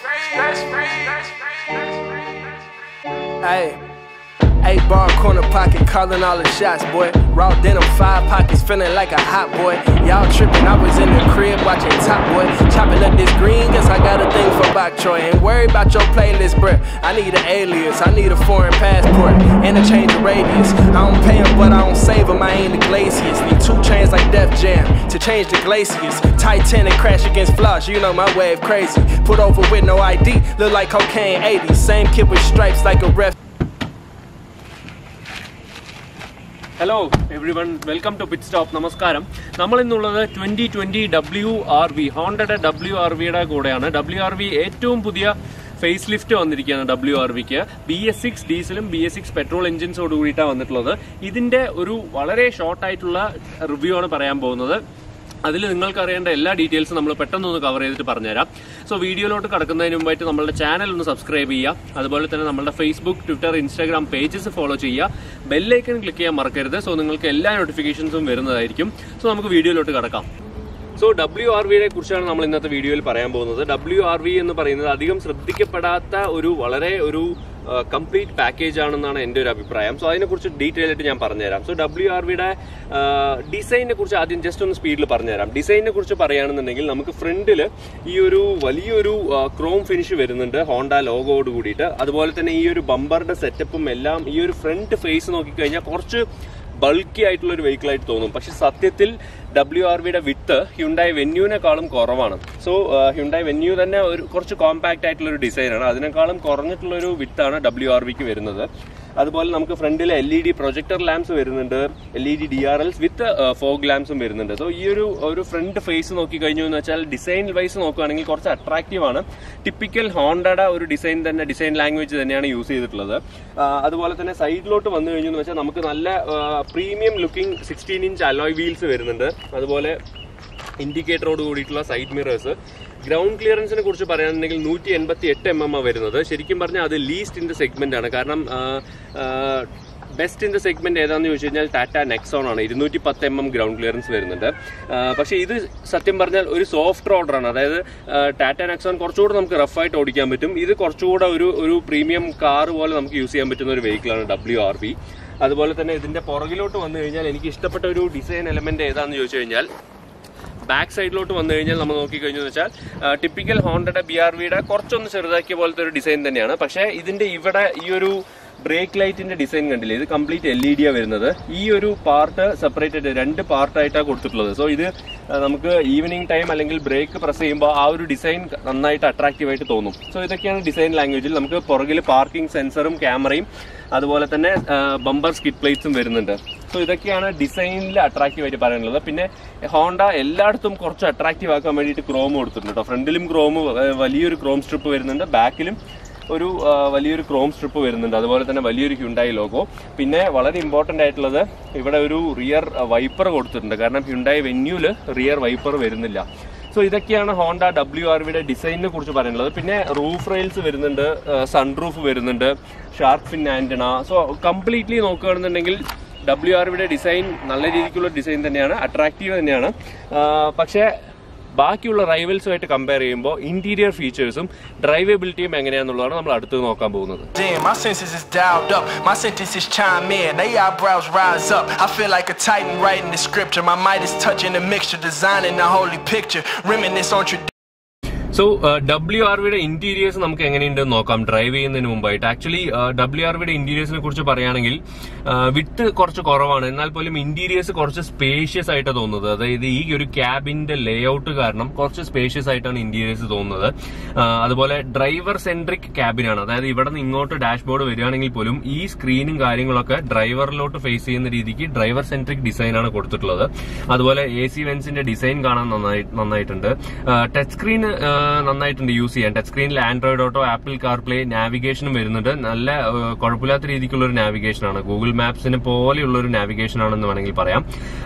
Hey. Eight bar corner pocket, calling all the shots, boy. Raw denim, five pockets, feeling like a hot boy. Y'all tripping, I was in the crib watching Top Boy. Chopping up this green, guess I got a thing for Bok Troy. Ain't worry about your playlist, bruh. I need an alias, I need a foreign passport, and a change of radius. I don't pay him, but I don't save him, I ain't the glaciers. Need two chains like Def Jam to change the glaciers. Titanic crash against flush, you know my wave crazy. Put over with no ID, look like cocaine 80. Same kid with stripes like a ref. Hello everyone welcome to pit stop നമസ്കാരം നമ്മൾ ഇന്നുള്ളത് twenty twenty W R V ഹോണ്ടയുടെ W R വിയുടെ കൂടെയാണ് W R V ഏറ്റവും പുതിയ face lift വന്നിരിക്കുകയാണ് W R വിക്ക് ബി എസ് സിക്സ് ഡീസലും ബി എസ് സിക്സ് പെട്രോൾ എഞ്ചിൻസോട് കൂടിയിട്ടാണ് വന്നിട്ടുള്ളത് ഇതിന്റെ ഒരു വളരെ ഷോർട്ട് ആയിട്ടുള്ള റിവ്യൂ ആണ് പറയാൻ പോകുന്നത് അതിൽ നിങ്ങൾക്ക് അറിയേണ്ട എല്ലാ ഡീറ്റെയിൽസും നമ്മൾ പെട്ടെന്ന് ഒന്ന് കവർ ചെയ്തിട്ട് പറഞ്ഞുതരാം സോ വീഡിയോയിലോട്ട് കടക്കുന്നതിന് മുമ്പായിട്ട് നമ്മളുടെ ചാനൽ ഒന്ന് സബ്സ്ക്രൈബ് ചെയ്യുക അതുപോലെ തന്നെ നമ്മുടെ Facebook Twitter Instagram pages follow ചെയ്യുക ബെല്ലൈക്കൺ ക്ലിക്ക് ചെയ്യാൻ മറക്കരുത് സോ നിങ്ങൾക്ക് എല്ലാ നോട്ടിഫിക്കേഷൻസും വരുന്നതായിരിക്കും സോ നമുക്ക് വീഡിയോയിലോട്ട് കടക്കാം സോ ഡബ്ല്യു ആർ വിയെ കുറിച്ചാണ് നമ്മൾ ഇന്നത്തെ വീഡിയോയിൽ പറയാൻ പോകുന്നത് ഡബ്ല്യു ആർ വി എന്ന് പറയുന്നത് അധികം ശ്രദ്ധിക്കപ്പെടാത്ത ഒരു വളരെ ഒരു കംപ്ലീറ്റ് പാക്കേജ് ആണെന്നാണ് എൻ്റെ ഒരു അഭിപ്രായം സോ അതിനെക്കുറിച്ച് ഡീറ്റെയിൽ ആയിട്ട് ഞാൻ പറഞ്ഞുതരാം സോ ഡബ്ല്യു ആർ വിയുടെ ഡിസൈനിനെ കുറിച്ച് ആദ്യം ജസ്റ്റ് ഒന്ന് സ്പീഡിൽ പറഞ്ഞുതരാം ഡിസൈനിനെ കുറിച്ച് പറയുകയാണെന്നുണ്ടെങ്കിൽ നമുക്ക് ഫ്രണ്ടിൽ ഈ ഒരു വലിയൊരു ക്രോം ഫിനിഷ് വരുന്നുണ്ട് ഹോണ്ട ലോഗോയോട് കൂടിയിട്ട് അതുപോലെ തന്നെ ഈ ഒരു ബമ്പറുടെ സെറ്റപ്പും എല്ലാം ഈ ഒരു ഫ്രണ്ട് ഫേസ് നോക്കിക്കഴിഞ്ഞാൽ കുറച്ച് ബൾക്കി ആയിട്ടുള്ള ഒരു വെഹിക്കിൾ ആയിട്ട് തോന്നും പക്ഷെ സത്യത്തിൽ ഡബ്ല്യു ആർ വിയുടെ വിത്ത് ഹ്യുണ്ടായി വെന്യൂവിനേക്കാളും കുറവാണ് സോ ഹ്യുണ്ടായി വെന്യൂ തന്നെ ഒരു കുറച്ച് കോമ്പാക്ട് ആയിട്ടുള്ള ഒരു ഡിസൈനാണ് അതിനേക്കാളും കുറഞ്ഞിട്ടുള്ള ഒരു വിത്താണ് ഡബ്ല്യു ആർ വിക്ക് വരുന്നത് അതുപോലെ നമുക്ക് ഫ്രണ്ടിൽ L E D projector lamps വരുന്നുണ്ട് L E D D R Ls with fog ലാംപ്സും വരുന്നുണ്ട് സോ ഈ ഒരു ഒരു ഫ്രണ്ട് ഫേസ് നോക്കി കഴിഞ്ഞു എന്ന് വെച്ചാൽ ഡിസൈൻ വൈസ് നോക്കുകയാണെങ്കിൽ കുറച്ച് അട്രാക്റ്റീവ് ആണ് ടിപ്പിക്കൽ ഹോണ്ടയുടെ ഒരു ഡിസൈൻ തന്നെ ഡിസൈൻ ലാംഗ്വേജ് തന്നെയാണ് യൂസ് ചെയ്തിട്ടുള്ളത് അതുപോലെ തന്നെ സൈഡിലോട്ട് വന്നു കഴിഞ്ഞു എന്ന് വെച്ചാൽ നമുക്ക് നല്ല premium looking sixteen inch alloy wheels വരുന്നുണ്ട് അതുപോലെ ഇൻഡിക്കേറ്ററോട് കൂടിയിട്ടുള്ള സൈഡ് മിറേഴ്സ് ഗ്രൗണ്ട് ക്ലിയറൻസിനെ കുറിച്ച് പറയുകയാണെന്നുണ്ടെങ്കിൽ നൂറ്റി എൺപത്തി എട്ട് എം എം വരുന്നത് ശരിക്കും പറഞ്ഞാൽ അത് ലീസ്റ്റ് ഇൻ ദ സെഗ്മെന്റ് ആണ് കാരണം ബെസ്റ്റ് ഇൻ ദ സെഗ്മെന്റ് ഏതാന്ന് ചോദിച്ചു കഴിഞ്ഞാൽ ടാറ്റ നെക്സോൺ ആണ് ഇരുന്നൂറ്റി പത്ത് എം എം ഗ്രൗണ്ട് ക്ലിയറൻസ് വരുന്നുണ്ട് പക്ഷേ ഇത് സത്യം പറഞ്ഞാൽ ഒരു സോഫ്റ്റ് റോഡറാണ് അതായത് ടാറ്റ നെക്സോൺ കുറച്ചുകൂടെ നമുക്ക് റഫായിട്ട് ഓടിക്കാൻ പറ്റും ഇത് കുറച്ചുകൂടെ ഒരു ഒരു പ്രീമിയം കാർ പോലെ നമുക്ക് യൂസ് ചെയ്യാൻ പറ്റുന്ന ഒരു വെഹിക്കിളാണ് ഡബ്ല്യു ആർ ബി അതുപോലെ തന്നെ ഇതിന്റെ പുറകിലോട്ട് വന്നു കഴിഞ്ഞാൽ എനിക്ക് ഇഷ്ടപ്പെട്ട ഒരു ഡിസൈൻ എലമെന്റ് ഏതാണെന്ന് ചോദിച്ചു കഴിഞ്ഞാൽ ബാക്ക് സൈഡിലോട്ട് വന്നു കഴിഞ്ഞാൽ നമ്മൾ നോക്കിക്കഴിഞ്ഞു വെച്ചാൽ ടിപ്പിക്കൽ ഹോണ്ടയുടെ ബി ആർ വിയുടെ കുറച്ചൊന്ന് ചെറുതാക്കിയ പോലത്തെ ഒരു ഡിസൈൻ തന്നെയാണ് പക്ഷേ ഇതിന്റെ ഇവിടെ ഈ ഒരു ബ്രേക്ക് ലൈറ്റിന്റെ ഡിസൈൻ കണ്ടില്ലേ ഇത് കംപ്ലീറ്റ് എൽ ഇ ഡിയാണ് വരുന്നത് ഈ ഒരു പാർട്ട് സെപ്പറേറ്റഡ് രണ്ട് പാർട്ടായിട്ടാണ് കൊടുത്തിട്ടുള്ളത് സോ ഇത് നമുക്ക് ഈവനിങ് ടൈം അല്ലെങ്കിൽ ബ്രേക്ക് പ്രസ് ചെയ്യുമ്പോൾ ആ ഒരു ഡിസൈൻ നന്നായിട്ട് അട്രാക്റ്റീവ് ആയിട്ട് തോന്നും സോ ഇതൊക്കെയാണ് ഡിസൈൻ ലാംഗ്വേജിൽ നമുക്ക് പുറകിൽ പാർക്കിംഗ് സെൻസറും ക്യാമറയും അതുപോലെ തന്നെ ബമ്പർ സ്കിറ്റ് പ്ലേറ്റ്സും വരുന്നുണ്ട് സോ ഇതൊക്കെയാണ് ഡിസൈനിൽ അട്രാക്റ്റീവ് ആയിട്ട് പറയാനുള്ളത് പിന്നെ ഹോണ്ട എല്ലായിടത്തും കുറച്ച് അട്രാക്റ്റീവ് ആക്കാൻ വേണ്ടിയിട്ട് ക്രോം കൊടുത്തിട്ടുണ്ട് കേട്ടോ ഫ്രണ്ടിലും ക്രോം വലിയൊരു ക്രോം സ്ട്രിപ്പ് വരുന്നുണ്ട് ബാക്കിലും ഒരു വലിയൊരു ക്രോം സ്ട്രിപ്പ് വരുന്നുണ്ട് അതുപോലെ തന്നെ വലിയൊരു ഹ്യുണ്ടായി ലോഗോ പിന്നെ വളരെ ഇമ്പോർട്ടന്റ് ആയിട്ടുള്ളത് ഇവിടെ ഒരു റിയർ വൈപ്പർ കൊടുത്തിട്ടുണ്ട് കാരണം ഹ്യുണ്ടായി വെന്യൂല് റിയർ വൈപ്പർ വരുന്നില്ല സോ ഇതൊക്കെയാണ് ഹോണ്ട ഡബ്ല്യു ആർ വിയുടെ ഡിസൈനിനെ കുറിച്ച് പറയാനുള്ളത് പിന്നെ റൂഫ് റെയിൽസ് വരുന്നുണ്ട് സൺറൂഫ് വരുന്നുണ്ട് shark fin antenna so completely നോക്കുകയാണെന്നുണ്ടെങ്കിൽ ഡബ്ല്യു ആർ വിയുടെ ഡിസൈൻ നല്ല രീതിക്കുള്ള ഡിസൈൻ തന്നെയാണ് അട്രാക്റ്റീവ് തന്നെയാണ് പക്ഷേ ബാക്കിയുള്ള റൈവൽസുമായിട്ട് കമ്പയർ ചെയ്യുമ്പോൾ ഇന്റീരിയർ ഫീച്ചേഴ്സും ഡ്രൈവബിലിറ്റിയും എങ്ങനെയാണെന്നുള്ളതാണ് നമ്മൾ അടുത്ത് നോക്കാൻ പോകുന്നത് Damn, my senses is dialed up. My sentences chime in. They eyebrows rise up. I feel like a titan writing the scripture. My might is touching the mixture, designing the holy picture. Reminisce on tradition. So W R വിയുടെ interiors നമുക്ക് എങ്ങനെയുണ്ടെന്ന് നോക്കാം drive ചെയ്യുന്നതിന് മുമ്പായിട്ട് actually W R വിയുടെ ഇന്റീരിയേഴ്സിനെ കുറിച്ച് പറയുകയാണെങ്കിൽ വിട്ട് കുറച്ച് കുറവാണ് എന്നാൽ പോലും ഇന്റീരിയേഴ്സ് കുറച്ച് സ്പേഷ്യസ് ആയിട്ട് തോന്നുന്നത് അതായത് ഈ ഒരു ക്യാബിന്റെ ലേഔട്ട് കാരണം കുറച്ച് സ്പേഷ്യസ് ആയിട്ടാണ് ഇന്റീരിയേഴ്സ് തോന്നുന്നത് അതുപോലെ ഡ്രൈവർ സെൻട്രിക് ക്യാബിനാണ് അതായത് ഇവിടെ നിന്ന് ഇങ്ങോട്ട് ഡാഷ്ബോർഡ് വരികയാണെങ്കിൽ പോലും ഈ സ്ക്രീനും കാര്യങ്ങളൊക്കെ ഡ്രൈവറിലോട്ട് ഫേസ് ചെയ്യുന്ന രീതിക്ക് ഡ്രൈവർ സെൻട്രിക് ഡിസൈൻ ആണ് കൊടുത്തിട്ടുള്ളത് അതുപോലെ എ സി വെൻസിന്റെ ഡിസൈൻ കാണാൻ നന്നായിട്ടുണ്ട് ടച്ച് സ്ക്രീൻ നന്നായിട്ടുണ്ട് യൂസ് ചെയ്യാൻ ടച്ച് സ്ക്രീനിൽ ആൻഡ്രോയിഡ് ഓട്ടോ ആപ്പിൾ കാർപ്ലേ നാവിഗേഷനും വരുന്നുണ്ട് നല്ല കുഴപ്പമില്ലാത്ത രീതിക്കുള്ള ഒരു നാവിഗേഷൻ ആണ് ഗൂഗിൾ മാപ്സിനെ പോലെയുള്ള ഒരു നാവിഗേഷൻ ആണെന്ന് വേണമെങ്കിൽ പറയാം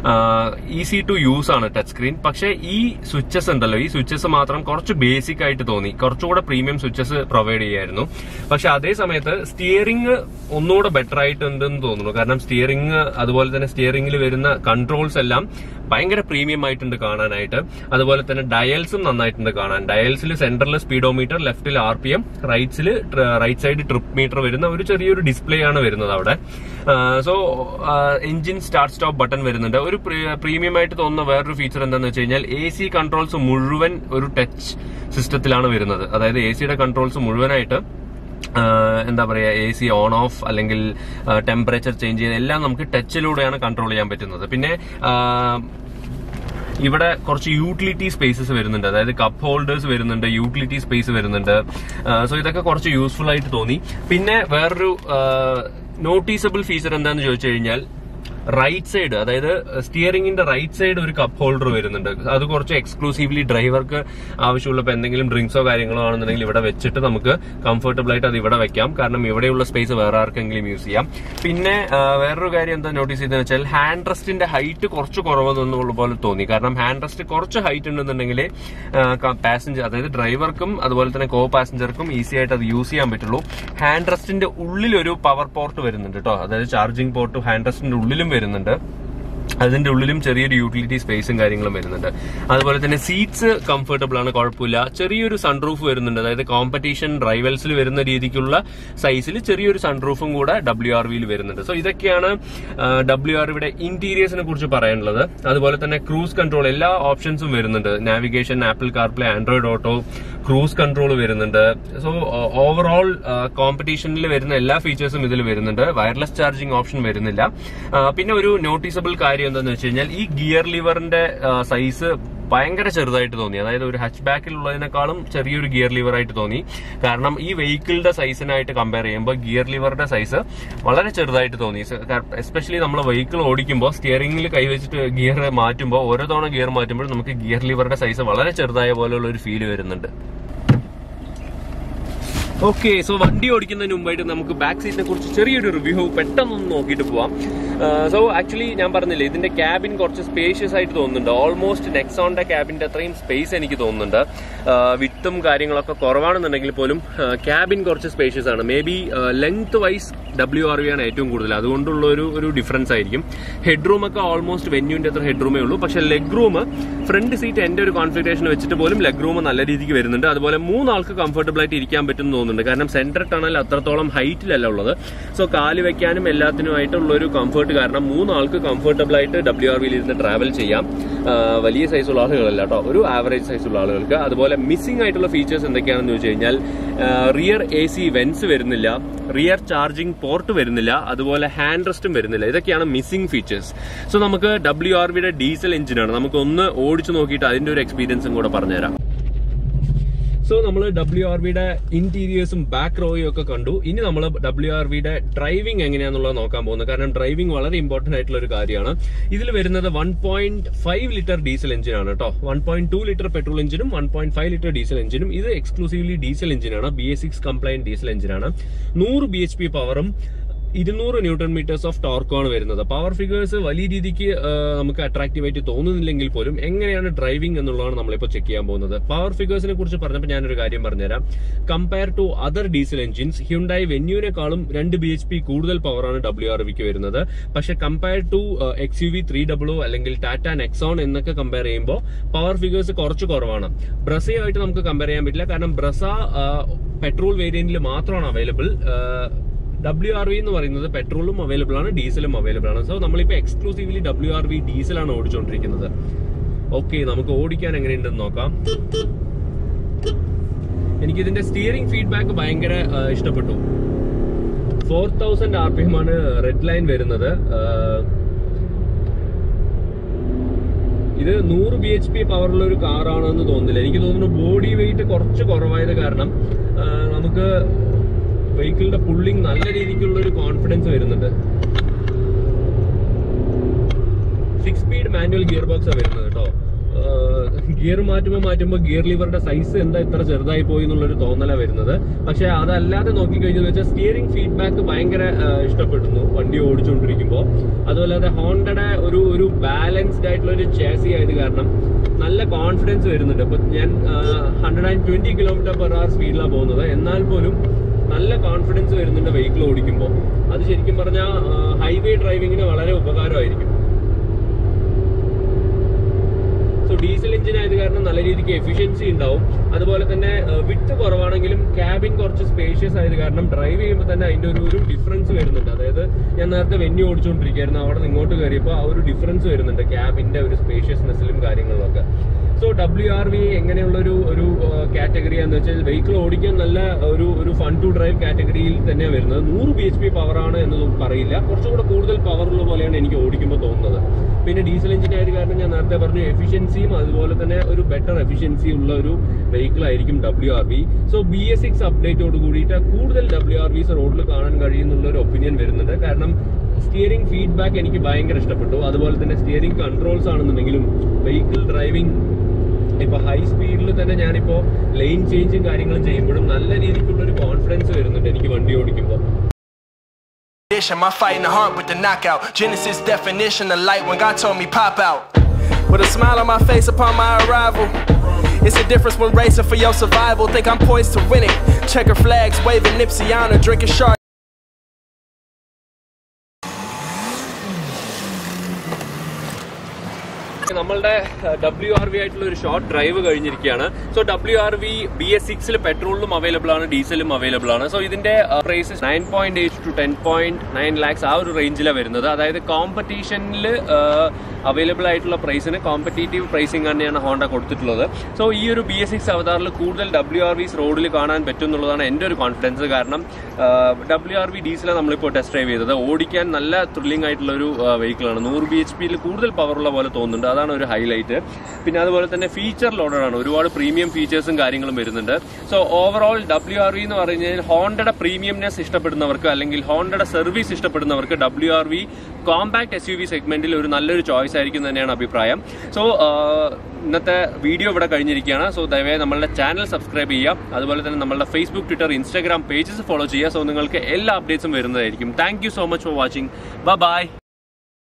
ഈസി ടു യൂസ് ആണ് ടച്ച് സ്ക്രീൻ പക്ഷേ ഈ സ്വിച്ചസ് ഉണ്ടല്ലോ ഈ സ്വിച്ചസ് മാത്രം കുറച്ച് ബേസിക് ആയിട്ട് തോന്നി കുറച്ചുകൂടെ പ്രീമിയം സ്വിച്ചസ് പ്രൊവൈഡ് ചെയ്യായിരുന്നു പക്ഷെ അതേ സമയത്ത് സ്റ്റിയറിംഗ് ഒന്നുകൂടെ ബെറ്റർ ആയിട്ടുണ്ടെന്ന് തോന്നുന്നു കാരണം സ്റ്റിയറിംഗ് അതുപോലെ തന്നെ സ്റ്റിയറിംഗിൽ വരുന്ന കൺട്രോൾസ് എല്ലാം ഭയങ്കര പ്രീമിയം ആയിട്ടുണ്ട് കാണാനായിട്ട് അതുപോലെ തന്നെ ഡയൽസും നന്നായിട്ടുണ്ട് കാണാൻ ഡയൽ ഡയൽസിൽ സെന്ററിൽ സ്പീഡോമീറ്റർ ലെഫ്റ്റിൽ ആർ പി എം റൈറ്റ്സിൽ റൈറ്റ് സൈഡ് ട്രിപ്പ് മീറ്റർ വരുന്ന ഒരു ചെറിയൊരു ഡിസ്പ്ലേ ആണ് വരുന്നത് അവിടെ so engine start stop button വരുന്നുണ്ട് ഒരു പ്രീമിയം ആയിട്ട് തോന്നുന്ന വേറൊരു ഫീച്ചർ എന്താണെന്ന് വെച്ച് കഴിഞ്ഞാൽ എ സി കൺട്രോൾസ് മുഴുവൻ ഒരു ടച്ച് സിസ്റ്റത്തിലാണ് വരുന്നത് അതായത് എ സിയുടെ കൺട്രോൾസ് മുഴുവനായിട്ട് ആഹ് എന്താ പറയാ എ സി ഓൺ ഓഫ് അല്ലെങ്കിൽ ടെമ്പറേച്ചർ ചേഞ്ച് ചെയ്ത് എല്ലാം നമുക്ക് ടച്ചിലൂടെയാണ് കൺട്രോൾ ചെയ്യാൻ പറ്റുന്നത് പിന്നെ ആഹ് ഇവിടെ കുറച്ച് യൂട്ടിലിറ്റി സ്പേസസ് വരുന്നുണ്ട് അതായത് കപ്പ് ഹോൾഡേഴ്സ് വരുന്നുണ്ട് യൂട്ടിലിറ്റി സ്പേസ് വരുന്നുണ്ട് സോ ഇതൊക്കെ കുറച്ച് യൂസ്ഫുൾ ആയിട്ട് തോന്നി പിന്നെ വേറൊരു നോട്ടീസബിൾ ഫീച്ചർ എന്താന്ന് ചോദിച്ചു കഴിഞ്ഞാൽ റൈറ്റ് സൈഡ് അതായത് സ്റ്റിയറിംഗിന്റെ റൈറ്റ് സൈഡ് ഒരു കപ്പ് ഹോൾഡർ വരുന്നുണ്ട് അത് കുറച്ച് എക്സ്ക്ലൂസീവ്ലി ഡ്രൈവർക്ക് ആവശ്യമുള്ളപ്പോൾ എന്തെങ്കിലും ഡ്രിങ്ക്സോ കാര്യങ്ങളോ ആണെന്നുണ്ടെങ്കിൽ ഇവിടെ വെച്ചിട്ട് നമുക്ക് കംഫർട്ടബിൾ ആയിട്ട് അത് ഇവിടെ വെക്കാം കാരണം ഇവിടെയുള്ള സ്പേസ് വേറെ ആർക്കെങ്കിലും യൂസ് ചെയ്യാം പിന്നെ ആ, വേറൊരു കാര്യം എന്താ നോട്ടീസ് ചെയ്തെന്ന് വെച്ചാൽ ഹാൻഡ് റെസ്റ്റിന്റെ ഹൈറ്റ് കുറച്ച് കുറവെന്നുള്ള പോലെ തോന്നി കാരണം ഹാൻഡ് റെസ്റ്റ് കുറച്ച് ഹൈറ്റ് ഉണ്ടെന്നുണ്ടെങ്കിൽ പാസഞ്ചർ അതായത് ഡ്രൈവർക്കും അതുപോലെ തന്നെ കോ പാസഞ്ചർക്കും ഈസി ആയിട്ട് അത് യൂസ് ചെയ്യാൻ പറ്റുള്ളൂ ഹാൻഡ് റെസ്റ്റിന്റെ ഉള്ളിൽ ഒരു പവർ പോർട്ട് വരുന്നുണ്ട് കേട്ടോ അതായത് ചാർജിംഗ് പോർട്ട് ഹാൻഡ് റെസ്റ്റിന്റെ ഉള്ളിലും വരുന്നുണ്ട് അതിന്റെ ഉള്ളിലും ചെറിയൊരു യൂട്ടിലിറ്റി സ്പേസും കാര്യങ്ങളും വരുന്നുണ്ട് അതുപോലെ തന്നെ സീറ്റ്സ് കംഫർട്ടബിൾ ആണ് കുഴപ്പമില്ല ചെറിയൊരു സൺറൂഫ് വരുന്നുണ്ട് അതായത് കോമ്പറ്റീഷൻ റൈവൽസിൽ വരുന്ന രീതിക്കുള്ള സൈസിൽ ചെറിയൊരു സൺറൂഫും കൂടെ ഡബ്ല്യു ആർ വിയിൽ വരുന്നുണ്ട് സോ ഇതൊക്കെയാണ് ഡബ്ല്യു ആർ വിയുടെ ഇന്റീരിയേഴ്സിനെ കുറിച്ച് പറയാനുള്ളത് അതുപോലെ തന്നെ ക്രൂസ് കൺട്രോൾ എല്ലാ ഓപ്ഷൻസും വരുന്നുണ്ട് navigation Apple CarPlay Android auto cruise control വരുന്നുണ്ട് സോ ഓവറോൾ കോമ്പറ്റീഷനിൽ വരുന്ന എല്ലാ ഫീച്ചേഴ്സും ഇതിൽ വരുന്നുണ്ട് വയർലെസ് ചാർജിങ് ഓപ്ഷൻ വരുന്നില്ല ആ, പിന്നെ ഒരു നോട്ടീസബിൾ കാര്യം എന്താണെന്ന് വെച്ച് കഴിഞ്ഞാൽ ഈ ഗിയർ ലിവറിന്റെ സൈസ് ഭയങ്കര ചെറുതായിട്ട് തോന്നി അതായത് ഒരു ഹച്ച് ബാക്കിലുള്ളതിനേക്കാളും ചെറിയൊരു ഗിയർ ലിവർ ആയിട്ട് തോന്നി കാരണം ഈ വെഹിക്കിളിന്റെ സൈസിനായിട്ട് കമ്പയർ ചെയ്യുമ്പോൾ ഗിയർ ലിവറിന്റെ സൈസ് വളരെ ചെറുതായിട്ട് തോന്നി എസ്പെഷ്യലി നമ്മൾ വെഹിക്കിൾ ഓടിക്കുമ്പോൾ സ്റ്റിയറിംഗിൽ കൈവച്ചിട്ട് ഗിയർ മാറ്റുമ്പോൾ ഓരോ തവണ ഗിയർ മാറ്റുമ്പോൾ നമുക്ക് ഗിയർ ലിവറിന്റെ സൈസ് വളരെ ചെറുതായ പോലെയുള്ള ഒരു ഫീൽ വരുന്നുണ്ട് ഓക്കെ സോ വണ്ടി ഓടിക്കുന്നതിന് മുമ്പായിട്ട് നമുക്ക് ബാക്ക് സീറ്റിനെ കുറിച്ച് ചെറിയൊരു റിവ്യൂ പെട്ടെന്നൊന്ന് നോക്കിയിട്ട് പോവാം സോ ആക്ച്വലി ഞാൻ പറഞ്ഞില്ലേ ഇതിന്റെ ക്യാബിൻ കുറച്ച് സ്പേഷ്യസ് ആയിട്ട് തോന്നുന്നുണ്ട് ഓൾമോസ്റ്റ് നെക്സോണിന്റെ ക്യാബിന്റെ അത്രയും സ്പേസ് എനിക്ക് തോന്നുന്നുണ്ട് വിട്ടും കാര്യങ്ങളൊക്കെ കുറവാണെന്നുണ്ടെങ്കിൽ പോലും ക്യാബിൻ കുറച്ച് സ്പേഷ്യസ് ആണ് maybe length wise W R V ആണ് ഏറ്റവും കൂടുതൽ അതുകൊണ്ടുള്ള ഒരു ഒരു ഡിഫറൻസ് ആയിരിക്കും ഹെഡ് റൂം ഒക്കെ ഓൾമോസ്റ്റ് വെന്യൂന്റെ അത്ര ഹെഡ് റൂമേ ഉള്ളൂ പക്ഷെ ലെഗ് റൂം ഫ്രണ്ട് സീറ്റ് എന്റെ ഒരു കോൺഫിഗറേഷൻ വെച്ചിട്ട് പോലും ലെഗ് റൂം നല്ല രീതിക്ക് വരുന്നുണ്ട് അതുപോലെ മൂന്നാൾക്ക് കംഫർട്ടബിൾ ആയിട്ട് ഇരിക്കാൻ പറ്റും എന്ന് തോന്നുന്നുണ്ട് കാരണം സെന്റർ ടണൽ അത്രത്തോളം ഹൈറ്റിലല്ല ഉള്ളത് സോ കാല് വെക്കാനും എല്ലാത്തിനുമായിട്ടുള്ള ഒരു കംഫർട്ട് കാരണം മൂന്നാൾക്ക് കംഫർട്ടബിൾ ആയിട്ട് ഡബ്ല്യു ആർ വിയിൽ ഇരുന്ന് ട്രാവൽ ചെയ്യാം ആ, വലിയ സൈസുള്ള ആളുകളല്ല കേട്ടോ ഒരു ആവറേജ് സൈസുള്ള ആളുകൾക്ക് അതുപോലെ മിസ്സിംഗ് ആയിട്ടുള്ള ഫീച്ചേഴ്സ് എന്തൊക്കെയാണെന്ന് ചോദിച്ചു കഴിഞ്ഞാൽ റിയർ എ സി വെൻസ് വരുന്നില്ല റിയർ ചാർജിംഗ് പോർട്ട് വരുന്നില്ല അതുപോലെ ഹാൻഡ് റെസ്റ്റും വരുന്നില്ല ഇതൊക്കെയാണ് മിസ്സിംഗ് ഫീച്ചേഴ്സ് സോ നമുക്ക് ഡബ്ല്യു ആർ വിയുടെ ഡീസൽ എഞ്ചിനാണ് നമുക്ക് ഒന്ന് ഓടിച്ചു നോക്കിയിട്ട് അതിന്റെ ഒരു എക്സ്പീരിയൻസും കൂടെ പറഞ്ഞുതരാം സോ നമ്മൾ ഡബ്ല്യു ആർ വിയുടെ ഇന്റീരിയേഴ്സും ബാക്ക് റോയും ഒക്കെ കണ്ടു ഇനി നമ്മൾ ഡബ്ല്യു ആർ വിയുടെ ഡ്രൈവിംഗ് എങ്ങനെയാണെന്നുള്ളത് നോക്കാൻ പോകുന്നത് കാരണം ഡ്രൈവിംഗ് വളരെ ഇമ്പോർട്ടന്റ് ആയിട്ടുള്ള ഒരു കാര്യമാണ് ഇതിൽ വരുന്നത് one point five litre diesel എഞ്ചിനാണ് കേട്ടോ one point two litre petrol എഞ്ചിനും one point five litre diesel എഞ്ചിനും ഇത് എക്സ്ക്ലൂസീവ്ലി ഡീസൽ എഞ്ചിനാണ് B S six compliant diesel എഞ്ചിനാണ് നൂറ് ബി എച്ച് പി പവറും ഇരുന്നൂറ് ന്യൂട്ടൺ മീറ്റേഴ്സ് ഓഫ് ടോർക്കാണ് വരുന്നത് പവർ ഫിഗേഴ്സ് വലിയ രീതിക്ക് ആ, നമുക്ക് അട്രാക്റ്റീവ് ആയിട്ട് തോന്നുന്നില്ലെങ്കിൽ പോലും എങ്ങനെയാണ് ഡ്രൈവിംഗ് എന്നുള്ളതാണ് നമ്മളിപ്പോൾ ചെക്ക് ചെയ്യാൻ പോകുന്നത് പവർ ഫിഗേഴ്സിനെ കുറിച്ച് പറഞ്ഞപ്പോൾ ഞാനൊരു കാര്യം പറഞ്ഞുതരാം കമ്പയർ ടു അതർ ഡീസൽ എഞ്ചിൻസ് ഹ്യുണ്ടായി വെന്യൂവിനേക്കാളും രണ്ട് ബി എച്ച് പി കൂടുതൽ പവറാണ് ഡബ്ല്യു ആർ വിക്ക് വരുന്നത് പക്ഷെ compare to X U V three W അല്ലെങ്കിൽ ടാറ്റ നെക്സോൺ എന്നൊക്കെ കമ്പയർ ചെയ്യുമ്പോൾ പവർ ഫിഗേഴ്സ് കുറച്ച് കുറവാണ് ബ്രസയുമായിട്ട് നമുക്ക് കമ്പയർ ചെയ്യാൻ പറ്റില്ല കാരണം ബ്രസ പെട്രോൾ വേരിയന്റിൽ മാത്രമാണ് അവൈലബിൾ ഡബ്ല്യു ആർ വി എന്ന് പറയുന്നത് പെട്രോളും അവൈലബിൾ ആണ് ഡീസലും അവൈലബിൾ ആണ് സോ നമ്മളിപ്പോൾ എക്സ്ക്ലൂസീവ്ലി ഡബ്ല്യു ആർ വി ഡീസലാണ് ഓടിച്ചുകൊണ്ടിരിക്കുന്നത് ഓക്കെ നമുക്ക് ഓടിക്കാൻ എങ്ങനെയുണ്ടെന്ന് നോക്കാം എനിക്ക് ഇതിന്റെ സ്റ്റിയറിംഗ് ഫീഡ്ബാക്ക് ഭയങ്കര ആ, ഇഷ്ടപ്പെട്ടു four thousand R P M ആണ് റെഡ് ലൈൻ വരുന്നത് ആ, ഇത് നൂറ് ബി എച്ച് പി പവറുള്ള ഒരു കാറാണെന്ന് തോന്നുന്നില്ല എനിക്ക് തോന്നുന്നു ബോഡി വെയിറ്റ് കുറച്ച് കുറവായത് കാരണം ആ, നമുക്ക് വെഹിക്കിളിന്റെ പുള്ളിങ് നല്ല രീതിക്കുള്ള ഒരു കോൺഫിഡൻസ് വരുന്നുണ്ട് six speed manual gear box ആണ് വരുന്നത് കേട്ടോ ഗിയർ മാറ്റുമ്പോൾ മാറ്റുമ്പോൾ ഗിയർ ലിവറുടെ സൈസ് എന്താ ഇത്ര ചെറുതായി പോയി എന്നുള്ളൊരു തോന്നലാണ് വരുന്നത് പക്ഷെ അതല്ലാതെ നോക്കിക്കഴിഞ്ഞെന്ന് വെച്ചാൽ സ്റ്റിയറിംഗ് ഫീഡ്ബാക്ക് ഭയങ്കര ആ, ഇഷ്ടപ്പെടുന്നു വണ്ടി ഓടിച്ചുകൊണ്ടിരിക്കുമ്പോൾ അതുപോലെ തന്നെ ഹോണ്ടയുടെ ഒരു ഒരു ബാലൻസ്ഡ് ആയിട്ടുള്ള ഒരു ചേസി ആയത് കാരണം നല്ല കോൺഫിഡൻസ് വരുന്നുണ്ട് ഇപ്പൊ ഞാൻ hundred and twenty kilometre per hour സ്പീഡിലാണ് പോകുന്നത് എന്നാൽ പോലും നല്ല കോൺഫിഡൻസ് വരുന്നുണ്ട് വെഹിക്കിൾ ഓടിക്കുമ്പോൾ അത് ശരിക്കും പറഞ്ഞാൽ ഹൈവേ ഡ്രൈവിങ്ങിന് വളരെ ഉപകാരമായിരിക്കും സോ സോ ഡീസൽ എഞ്ചിൻ ആയത് കാരണം നല്ല രീതിക്ക് എഫിഷ്യൻസി ഉണ്ടാവും അതുപോലെ തന്നെ വിട്ട് കുറവാണെങ്കിലും ക്യാബിൻ കുറച്ച് സ്പേഷ്യസ് ആയത് കാരണം ഡ്രൈവ് ചെയ്യുമ്പോൾ തന്നെ അതിന്റെ ഒരു ഒരു ഡിഫറൻസ് വരുന്നുണ്ട് അതായത് ഞാൻ നേരത്തെ വെന്യൂ ഓടിച്ചുകൊണ്ടിരിക്കുകയായിരുന്നു അവിടെ നിന്ന് ഇങ്ങോട്ട് കയറിയപ്പോൾ ആ ഒരു ഡിഫറൻസ് വരുന്നുണ്ട് ക്യാബിന്റെ ഒരു സ്പേഷ്യസ്നെസ്സിലും കാര്യങ്ങളിലൊക്കെ സോ ഡബ്ല്യു ആർ വി എങ്ങനെയുള്ള ഒരു ഒരു കാറ്റഗറി എന്ന് വെച്ചാൽ വെഹിക്കിൾ ഓടിക്കാൻ നല്ല ഒരു ഒരു ഫൺ ടു ഡ്രൈവ് കാറ്റഗറിയിൽ തന്നെയാണ് വരുന്നത് നൂറ് ബി എച്ച് പി പവർ ആണ് എന്ന് പറയില്ല കുറച്ചുകൂടെ കൂടുതൽ പവർ ഉള്ള പോലെയാണ് എനിക്ക് ഓടിക്കുമ്പോൾ തോന്നുന്നത് പിന്നെ ഡീസൽ എഞ്ചിൻ ആയത് കാരണം ഞാൻ നേരത്തെ പറഞ്ഞു എഫിഷ്യൻസിയും അതുപോലെ തന്നെ ഒരു ബെറ്റർ എഫിഷ്യൻസി ഉള്ള ഒരു വെഹിക്കിൾ ആയിരിക്കും W R V so B S six അപ്ഡേറ്റോട് കൂടിയിട്ട് കൂടുതൽ ഡബ്ല്യു ആർ വിസ് റോഡിൽ കാണാൻ കഴിയുന്നുള്ള ഒരു ഒപ്പീനിയൻ വരുന്നുണ്ട് കാരണം സ്റ്റിയറിംഗ് ഫീഡ്ബാക്ക് എനിക്ക് ഭയങ്കര ഇഷ്ടപ്പെട്ടു അതുപോലെ തന്നെ സ്റ്റിയറിംഗ് കൺട്രോൾസ് ആണെന്നുണ്ടെങ്കിലും വെഹിക്കിൾ ഡ്രൈവിംഗ് ഇപ്പൊ ഹൈ സ്പീഡിൽ തന്നെ ഞാനിപ്പോ ലൈൻ ചേഞ്ചും കാര്യങ്ങളും ചെയ്യുമ്പോഴും നല്ല രീതിക്കുള്ള ഒരു കോൺഫിഡൻസ് വരുന്നുണ്ട് എനിക്ക് വണ്ടി ഓടിക്കുമ്പോൾ My fight in the heart with the knockout. Genesis definition of light when God told me pop out. With a smile on my face upon my arrival. It's a difference when racing for your survival. Think I'm poised to win it. Checker flags, waving Nipsey on drinking shark. നമ്മളുടെ W R V ആയിട്ടുള്ള ഒരു short drive കഴിഞ്ഞിരിക്കുകയാണ് so W R V B S സിക്സിൽ പെട്രോളിലും available ആണ് ഡീസലും available ആണ് so ഇതിന്റെ price nine point eight to ten point nine lakhs ആ ഒരു റേഞ്ചിലാണ് വരുന്നത് അതായത് കോമ്പറ്റീഷനിൽ അവൈലബിൾ ആയിട്ടുള്ള പ്രൈസിന് കോമ്പറ്റേറ്റീവ് പ്രൈസിംഗ് തന്നെയാണ് ഹോണ്ട കൊടുത്തിട്ടുള്ളത് സോ ഈ ഒരു ബി എസ് സിക്സ് അവതാറിൽ കൂടുതൽ ഡബ്ല്യു ആർ വിസ് റോഡിൽ കാണാൻ പറ്റും എന്നുള്ളതാണ് എൻ്റെ ഒരു കോൺഫിഡൻസ് കാരണം ഡബ്ല്യു ആർ വി ഡീസലാണ് നമ്മളിപ്പോൾ ടെസ്റ്റ് ഡ്രൈവ് ചെയ്തത് ഓടിക്കാൻ നല്ല ത്രില്ലിംഗ് ആയിട്ടുള്ള ഒരു വെഹിക്കിളാണ് നൂറ് ബി എച്ച് പിയിൽ കൂടുതൽ പവറുള്ള പോലെ തോന്നുന്നുണ്ട് അതാണ് ഒരു ഹൈലൈറ്റ് പിന്നെ അതുപോലെ തന്നെ ഫീച്ചർ ലോഡഡ് ആണ് ഒരുപാട് പ്രീമിയം ഫീച്ചേഴ്സും കാര്യങ്ങളും വരുന്നുണ്ട് so overall W R V എന്ന് പറഞ്ഞു കഴിഞ്ഞാൽ ഹോണ്ടയുടെ പ്രീമിയംനെസ് ഇഷ്ടപ്പെടുന്നവർക്ക് അല്ലെങ്കിൽ ഹോണ്ടയുടെ സർവീസ് ഇഷ്ടപ്പെടുന്നവർക്ക് W R V compact S U V സെഗ്മെന്റിൽ ഒരു നല്ലൊരു ചോയ്സ് ആയിരിക്കും തന്നെയാണ് അഭിപ്രായം സോ ഇന്നത്തെ വീഡിയോ ഇവിടെ കഴിഞ്ഞിരിക്കുകയാണ് സോ ദയവായി നമ്മളുടെ ചാനൽ സബ്സ്ക്രൈബ് ചെയ്യുക അതുപോലെ തന്നെ നമ്മളുടെ Facebook Twitter Instagram pages follow ചെയ്യുക സോ നിങ്ങൾക്ക് എല്ലാ അപ്ഡേറ്റ്സും വരുന്നതായിരിക്കും thank you so much for watching by